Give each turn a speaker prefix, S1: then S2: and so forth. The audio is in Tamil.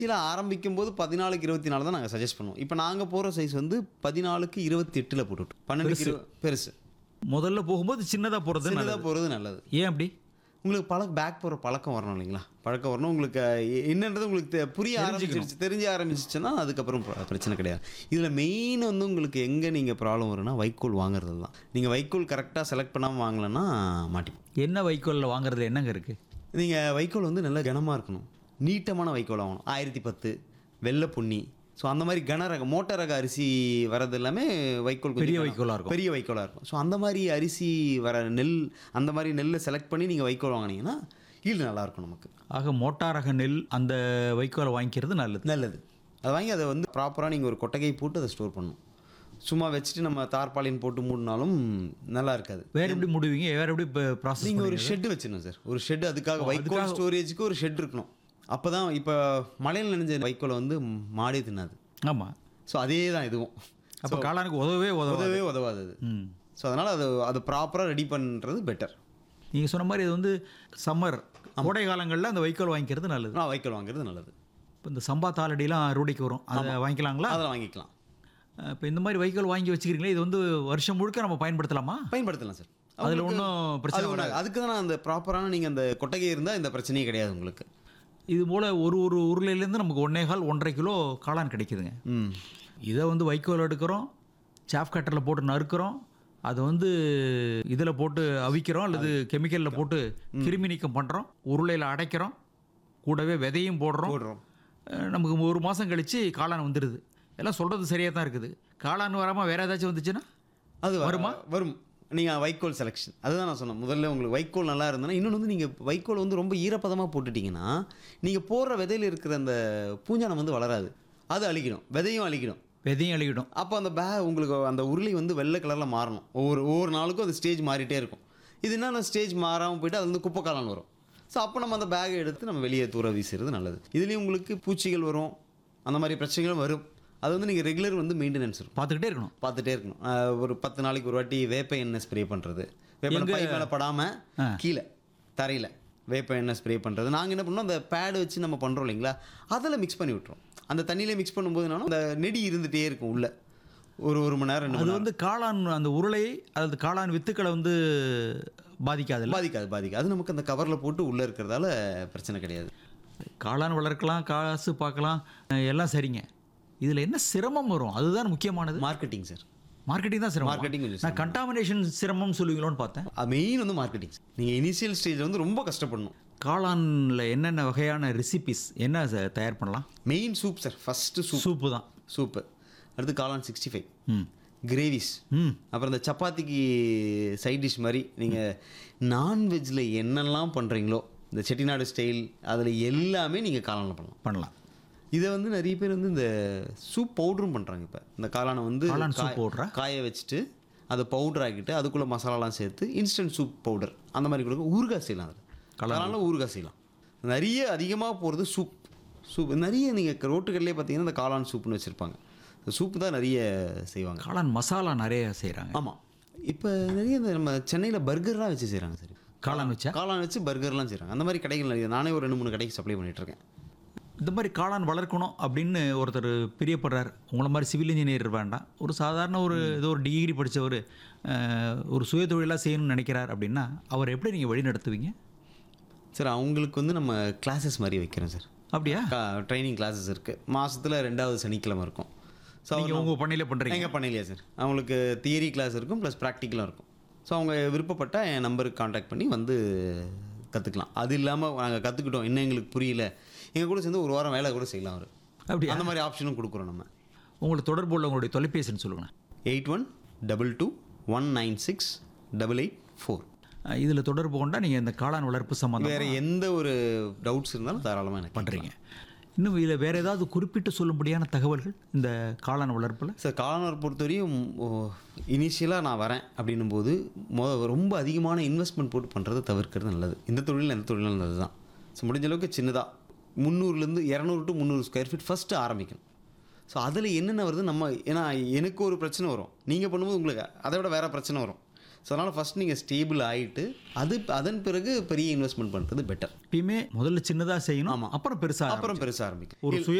S1: இதில் ஆரம்பிக்கும் போது பதினாலுக்கு இருபத்தி நாலு தான் நாங்கள் சஜஸ்ட் பண்ணுவோம் இப்போ நாங்கள் போகிற சைஸ் வந்து பதினாலுக்கு இருபத்தி எட்டில் போட்டுவிட்டோம் பன்னெண்டுக்கு இரு- பெருசு
S2: முதல்ல போகும்போது சின்னதாக போகிறது
S1: சின்னதாக போகிறது நல்லது
S2: ஏன் அப்படி
S1: உங்களுக்கு பழக்க பேக் போகிற பழக்கம் வரணும் இல்லைங்களா பழக்கம் வரணும் உங்களுக்கு அஹ், எ- என்னன்றது உங்களுக்கு தெ- புரிய ஆரம்பிச்சிருச்சு தெரிஞ்ச ஆரம்பிச்சிச்சுன்னா அதுக்கப்புறம் பிர- பிரச்சனை கிடையாது இதில் மெயின் வந்து உங்களுக்கு எங்கே நீங்கள் ப்ராப்ளம் வரும்னா வைக்கோல் வாங்குறது தான் நீங்கள் வைக்கோல் கரெக்டாக செலக்ட் பண்ணாமல் வாங்கலைன்னா மாட்டிப்போம்
S2: என்ன வைக்கோலில் வாங்குறது என்னங்க இருக்குது
S1: நீங்கள் வைக்கோல் வந்து நல்ல கனமாக இருக்கணும் நீட்டமான வைக்கோல் வாங்கணும் ஆயிரத்தி பத்து வெள்ளை புண்ணி ஸோ அந்த மாதிரி கன ரக மோட்டர் ரக அரிசி வர்றது எல்லாமே வைக்கோல் கொஞ்சம்
S2: பெரிய
S1: கனம்.
S2: வைக்கோலா இருக்கும்.
S1: பெரிய வைக்கோலாக இருக்கும் ஸோ அந்த மாதிரி அரிசி வர நெல் அந்த மாதிரி நெல்லை செலக்ட் பண்ணி நீங்கள் வைக்கோல் வாங்கினீங்கன்னா ஈல்டு நல்லாயிருக்கும் நமக்கு
S2: ஆக மோட்டாரக நெல் அந்த வைக்கோலை வாங்கிக்கிறது நல்லது
S1: நல்லது அதை வாங்கி அதை வந்து ப்ராப்பராக நீங்கள் ஒரு கொட்டகை போட்டு அதை ஸ்டோர் பண்ணணும் சும்மா வச்சுட்டு நம்ம தார்பாலின் போட்டு மூடினாலும் நல்லா இருக்காது
S2: வேற எப்படி முடிவீங்க வேற எப்படி இப்போ ப்ராசஸ்
S1: நீங்கள் ஒரு ஷெட் வச்சிடணும் சார் ஒரு ஷெட் அதுக்காக வைக்கோல் ஸ்டோரேஜுக்கு ஒரு ஷெட் இருக்கணும் அப்போ தான் இப்போ மழையில் நனைஞ்ச வைக்கோலை வந்து மாடே தின்னாது
S2: ஆமாம்
S1: ஸோ அதே தான் இதுவும்
S2: அப்போ காளானுக்கு உதவவே உதவும்
S1: உதவே உதவாது அது
S2: ம்
S1: ஸோ அதனால் அது அது ப்ராப்பராக ரெடி பண்ணுறது பெட்டர்
S2: நீங்கள் சொன்ன மாதிரி இது வந்து சம்மர் கோடை காலங்களில் அந்த வைக்கோல் வாங்கிக்கிறது நல்லது
S1: நான் வைக்கோல் வாங்குறது நல்லது
S2: இப்போ இந்த சம்பா தாளடிலாம் அறுவடைக்கு வரும் அதை வாங்கிக்கலாங்களா
S1: அதெல்லாம் வாங்கிக்கலாம்
S2: இப்போ இந்த மாதிரி வைக்கோல் வாங்கி வச்சுக்கிறீங்களே இது வந்து வருஷம் முழுக்க நம்ம பயன்படுத்தலாமா
S1: பயன்படுத்தலாம் சார்
S2: அதில் ஒன்றும் பிரச்சனை
S1: அது ஒண்ணு- அதுக்கு தான் அந்த ப்ராப்பரான நீங்கள் அந்த கொட்டகை இருந்தால் இந்த பிரச்சனையே கிடையாது உங்களுக்கு
S2: இது போல் ஒரு ஒரு உருளையிலேருந்து நமக்கு ஒன்றே கால் ஒன்றரை கிலோ காளான் கிடைக்குதுங்க
S1: ம்
S2: இதை வந்து வைக்கோல் எடுக்கிறோம் சாப் கட்டரில் போட்டு நறுக்கிறோம் அதை வந்து இதில் போட்டு அவிக்கிறோம் அல்லது கெமிக்கலில் போட்டு கிருமி நீக்கம் பண்ணுறோம் உருளையில் அடைக்கிறோம் கூடவே விதையும் போடுறோம்
S1: போடுறோம்
S2: அஹ் நமக்கு ஒரு மாதம் கழித்து காளான் வந்துடுது எல்லாம் சொல்கிறது சரியாக தான் இருக்குது காளான் வராமல் வேறு ஏதாச்சும் வந்துச்சுன்னா
S1: அது வருமா வரும் நீங்கள் வைக்கோல் செலெக்ஷன் அதுதான் நான் சொன்னேன் முதல்ல உங்களுக்கு வைக்கோல் நல்லா இருந்ததுன்னா இன்னொன்று வந்து நீங்கள் வைக்கோல் வந்து ரொம்ப ஈரப்பதமாக போட்டுட்டீங்கன்னா நீங்கள் போடுற விதையில இருக்கிற அந்த பூஞ்சானம் வந்து வளராது அது அழிக்கணும் விதையும் அழிக்கணும்
S2: விதையும் அழுகிடும்
S1: அப்போ அந்த பே உங்களுக்கு அந்த உருளை வந்து வெள்ளை கலரில் மாறணும் ஒவ்வொரு ஒவ்வொரு நாளுக்கும் அது ஸ்டேஜ் மாறிட்டே இருக்கும் இது என்ன ஸ்டேஜ் மாறாமல் போயிட்டு அது வந்து குப்பை காளான் வரும் ஸோ அப்போ நம்ம அந்த பேகை எடுத்து நம்ம வெளியே தூர வீசுறது நல்லது இதுலேயும் உங்களுக்கு பூச்சிகள் வரும் அந்த மாதிரி பிரச்சனைகளும் வரும் அது வந்து நீங்கள் ரெகுலர் வந்து மெயின்டெனன்ஸ் இருக்கும்
S2: பார்த்துக்கிட்டே இருக்கணும்
S1: பார்த்துட்டே இருக்கணும் ஆஹ் ஒரு பத்து நாளைக்கு ஒரு வாட்டி வேப்ப எண்ணெய் ஸ்ப்ரே பண்ணுறது வேப்ப எண்ணெய் பை மேலே படாமல் கீழே தரையில் வேப்ப எண்ணெய் ஸ்ப்ரே பண்ணுறது நாங்கள் என்ன பண்ணோம் அந்த பேடு வச்சு நம்ம பண்ணுறோம் இல்லைங்களா அதில் மிக்ஸ் பண்ணி விட்டுறோம் அந்த தண்ணியிலே மிக்ஸ் பண்ணும்போது என்னன்னா அந்த நெடி இருந்துகிட்டே இருக்கும் உள்ள ஒரு ஒரு மணி நேரம் ரெண்டு மணி
S2: அது
S1: நேரம்
S2: வந்து காளான் அந்த உருளை அல்லது காளான் வித்துக்களை வந்து பாதிக்காதுல்ல
S1: பாதிக்காது பாதிக்காது அது நமக்கு அந்த கவரில் போட்டு உள்ளே இருக்கிறதால பிரச்சனை கிடையாது
S2: காளான் வளர்க்கலாம் காசு பார்க்கலாம் அஹ் எல்லாம் சரிங்க இதில் என்ன சிரமம் வரும் அதுதான் முக்கியமானது
S1: மார்க்கெட்டிங் சார்
S2: மார்க்கெட்டிங் தான் சிரமம்
S1: Marketing கொஞ்சம்
S2: நான் கண்டாமினேஷன் சிரமம் சொல்லுவீங்களோன்னு பார்த்தேன்
S1: மெயின் வந்து மார்க்கெட்டிங் நீங்கள் இனிஷியல் ஸ்டேஜில் வந்து ரொம்ப கஷ்டப்படணும்
S2: காளானில் என்னென்ன வகையான ரெசிபிஸ் என்ன ச- தயார் பண்ணலாம்
S1: main soup sir first soup
S2: soup தான்
S1: சூப்பு அடுத்து காளான் சிக்ஸ்டி ஃபைவ்
S2: ம்
S1: கிரேவிஸ்
S2: ம்
S1: அப்புறம் இந்த சப்பாத்திக்கு சைட் டிஷ் மாதிரி நீங்கள் நான்வெஜ்ஜில் என்னெல்லாம் பண்ணுறீங்களோ இந்த செட்டிநாடு ஸ்டைல் அதில் எல்லாமே நீங்கள் காளானில் பண்ணலாம்
S2: பண்ணலாம்
S1: இதை வந்து நிறைய பேர் வந்து இந்த சூப் பவுடரும் பண்ணுறாங்க இப்போ இந்த காளானை வந்து
S2: காளான் soup
S1: காய-
S2: powder-ஆ?
S1: காய வச்சுட்டு அதை பவுடர் ஆக்கிட்டு அதுக்குள்ளே மசாலாலாம் சேர்த்து இன்ஸ்டன்ட் சூப் பவுடர் அந்த மாதிரி கொடுக்க ஊறுகாய் செய்யலாம் அதில் காளானில் ஊறுகாய் செய்யலாம் நிறைய அதிகமாக போகிறது சூப் சூப் நிறைய நீங்கள் ரோட்டுக்கல்லே பார்த்தீங்கன்னா இந்த காளான் சூப்னு வச்சுருப்பாங்க இந்த சூப்பு தான் நிறைய செய்வாங்க
S2: காளான் மசாலா நிறைய செய்கிறாங்க
S1: ஆமாம் இப்போ நிறைய இந்த நம்ம சென்னையில் பர்கர்லாம் வச்சு செய்கிறாங்க சரி
S2: காளான் வச்சா
S1: காளான் வச்சு பர்கர்லாம் செய்கிறாங்க அந்த மாதிரி கடைகள் நிறைய நானே ஒரு ரெண்டு மூணு கடைக்கு சப்ளை பண்ணிட்டு இருக்கேன்
S2: இந்த மாதிரி காளான் வளர்க்கணும் அப்படின்னு ஒருத்தர் பிரியப்படுறார் உங்களை மாதிரி சிவில் இன்ஜினியர் வேண்டாம் ஒரு சாதாரண ஒரு ஏதோ ஒரு டிகிரி படித்தவர் ஒரு சுயதொழிலாக செய்யணும்னு நினைக்கிறார் அப்படின்னா அவர் எப்படி நீங்கள் வழி நடத்துவீங்க
S1: சார் அவங்களுக்கு வந்து நம்ம கிளாஸஸ் மாதிரி வைக்கிறோம் சார்
S2: அப்படியா
S1: ட்ரைனிங் கிளாஸஸ் இருக்குது மாதத்தில் ரெண்டாவது சனிக்கிழமை இருக்கும் ஸோ
S2: நீங்கள் உங்கள் பண்ணையிலே பண்ணுறீங்க
S1: எங்கள் பண்ணலையா சார் அவங்களுக்கு தியரி கிளாஸ் இருக்கும் ப்ளஸ் ப்ராக்டிக்கலும் இருக்கும் ஸோ அவங்க விருப்பப்பட்டால் என் நம்பருக்கு காண்டாக்ட் பண்ணி வந்து கற்றுக்கலாம் அது இல்லாமல் நாங்கள் கற்றுக்கிட்டோம் இன்னும் எங்களுக்கு புரியல எங்கள் கூட சேர்ந்து ஒரு வாரம் வேலை கூட செய்யலாம் அவர்
S2: அப்படியா
S1: அந்த மாதிரி ஆப்ஷனும் கொடுக்குறோம் நம்ம
S2: உங்களுக்கு தொடர்பு உள்ள உங்களுடைய தொலைபேசின்னு சொல்லுங்களேன்
S1: eight one double two one nine six double eight four
S2: இதில் தொடர்பு கொண்டா நீங்கள் இந்த காளான் வளர்ப்பு சம்மந்தம்
S1: வேறு எந்த ஒரு டவுட்ஸ் இருந்தாலும் தாராளமாக எனக்கு
S2: பண்ணுறீங்க இன்னும் இதில் வேறு ஏதாவது குறிப்பிட்டு சொல்லும்படியான தகவல்கள் இந்த காளான் வளர்ப்பில்
S1: சார் காலனர் பொறுத்தவரையும் இனிஷியலாக நான் வரேன் அப்படின்னும் போது மொ ரொம்ப அதிகமான இன்வெஸ்ட்மெண்ட் போட்டு பண்ணுறதை தவிர்க்கிறது நல்லது இந்த தொழில் எந்த தொழிலும் நல்லது தான் ஸோ முடிஞ்ச அளவுக்கு சின்னதாக முந்நூறுலேருந்து இரநூறு டு முந்நூறு ஸ்கொயர் ஃபீட் ஃபஸ்ட்டு ஆரம்பிக்கணும் ஸோ அதில் என்னென்ன வருது நம்ம ஏன்னா எனக்கு ஒரு பிரச்சனை வரும் நீங்கள் பண்ணும்போது உங்களுக்கு அதை விட வேறு பிரச்சனை வரும் ஸோ அதனால் ஃபஸ்ட் நீங்கள் ஸ்டேபிள் ஆகிட்டு அது அதன் பிறகு பெரிய இன்வெஸ்ட்மெண்ட் பண்ணுறது பெட்டர்
S2: எப்பயுமே முதல்ல சின்னதாக செய்யணும் அப்புறம் பெருசாக
S1: அப்புறம் பெருசாக ஆரம்பிக்கும்
S2: ஒரு சுய